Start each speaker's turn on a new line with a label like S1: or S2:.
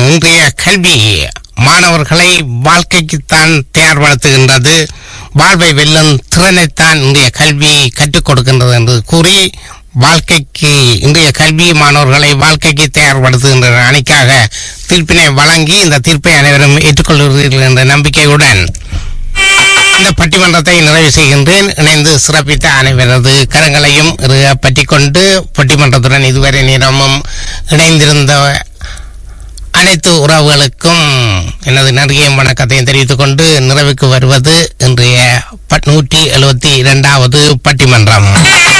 S1: இன்றைய கல்வி மாணவர்களை வாழ்க்கைக்குத்தான் தயார்படுத்துகின்றது வாழ்வை வெல்லும் திறனைத்தான் இன்றைய கல்வி கற்றுக் கொடுக்கின்றது என்று கூறி வாழ்க்கைக்கு இன்றைய கல்வி மாணவர்களை வாழ்க்கைக்கு தயார்படுத்துகின்ற அணிக்காக தீர்ப்பினை வழங்கி இந்த தீர்ப்பை அனைவரும் ஏற்றுக்கொள்கிறீர்கள் என்ற நம்பிக்கையுடன் இந்த பட்டிமன்றத்தை நிறைவு செய்கின்றேன் இணைந்து சிறப்பித்த அனைவரது கரங்களையும் இறுக பற்றிக் கொண்டு பட்டிமன்றத்துடன் இதுவரை நேரமும் இணைந்திருந்த அனைத்து உறவுகளுக்கும் எனது நன்றியையும் வணக்கத்தையும் தெரிவித்துக் கொண்டு நிறைவுக்கு வருவது இன்றைய நூற்றி எழுபத்தி இரண்டாவது பட்டிமன்றம்